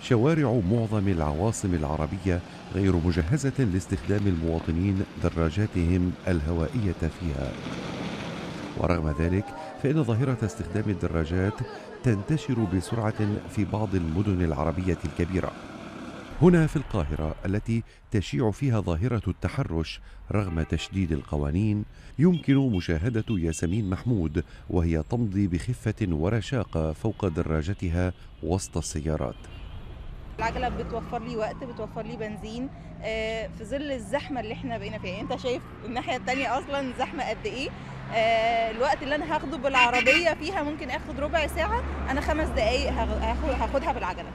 شوارع معظم العواصم العربية غير مجهزة لاستخدام المواطنين دراجاتهم الهوائية فيها ورغم ذلك فإن ظاهرة استخدام الدراجات تنتشر بسرعة في بعض المدن العربية الكبيرة هنا في القاهرة التي تشيع فيها ظاهرة التحرش رغم تشديد القوانين يمكن مشاهدة ياسمين محمود وهي تمضي بخفة ورشاقة فوق دراجتها وسط السيارات العجله بتوفر لي وقت بتوفر لي بنزين آه، في ظل الزحمه اللي احنا بقينا فيها يعني انت شايف الناحيه التانية اصلا زحمه قد ايه آه، الوقت اللي انا هاخده بالعربيه فيها ممكن اخد ربع ساعه انا خمس دقايق هاخ- هاخد هاخدها بالعجله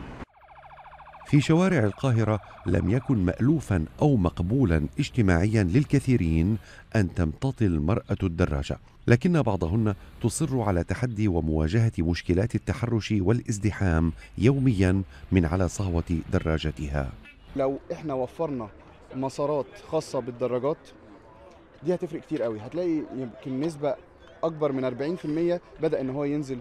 في شوارع القاهرة لم يكن مألوفا أو مقبولا اجتماعيا للكثيرين أن تمتطي المرأة الدراجة لكن بعضهن تصر على تحدي ومواجهة مشكلات التحرش والازدحام يوميا من على صهوة دراجتها لو احنا وفرنا مسارات خاصه بالدراجات دي هتفرق كتير قوي هتلاقي يمكن نسبه اكبر من 40% بدا ان هو ينزل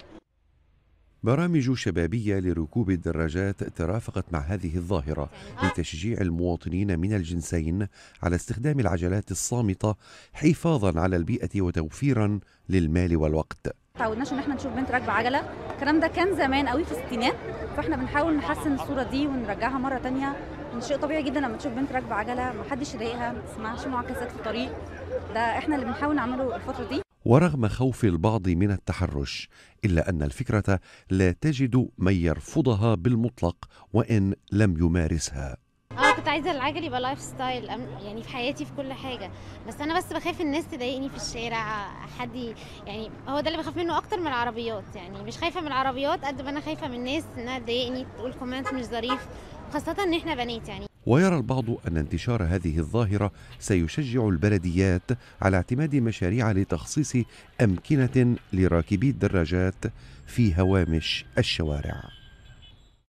برامج شبابية لركوب الدراجات ترافقت مع هذه الظاهرة لتشجيع المواطنين من الجنسين على استخدام العجلات الصامتة حفاظا على البيئة وتوفيرا للمال والوقت تعودناش ان احنا نشوف بنت راكبه عجله الكلام ده كان زمان قوي في الستينات فاحنا بنحاول نحسن الصوره دي ونرجعها مره تانية إن شيء طبيعي جدا لما تشوف بنت راكبه عجله محدش يضايقها ما تسمعش معاكسات في الطريق ده احنا اللي بنحاول نعمله الفتره دي ورغم خوف البعض من التحرش الا ان الفكره لا تجد من يرفضها بالمطلق وان لم يمارسها اه كنت عايزه العجل يبقى لايف ستايل أم- يعني في حياتي في كل حاجه بس انا بس بخاف الناس تضايقني في الشارع حد ي- يعني هو ده اللي بخاف منه اكتر من العربيات يعني مش خايفه من العربيات قد ما انا خايفه من الناس انها تضايقني تقول كومنت مش ظريف خاصه ان احنا بنات يعني ويرى البعض ان انتشار هذه الظاهره سيشجع البلديات على اعتماد مشاريع لتخصيص امكنه لراكبي الدراجات في هوامش الشوارع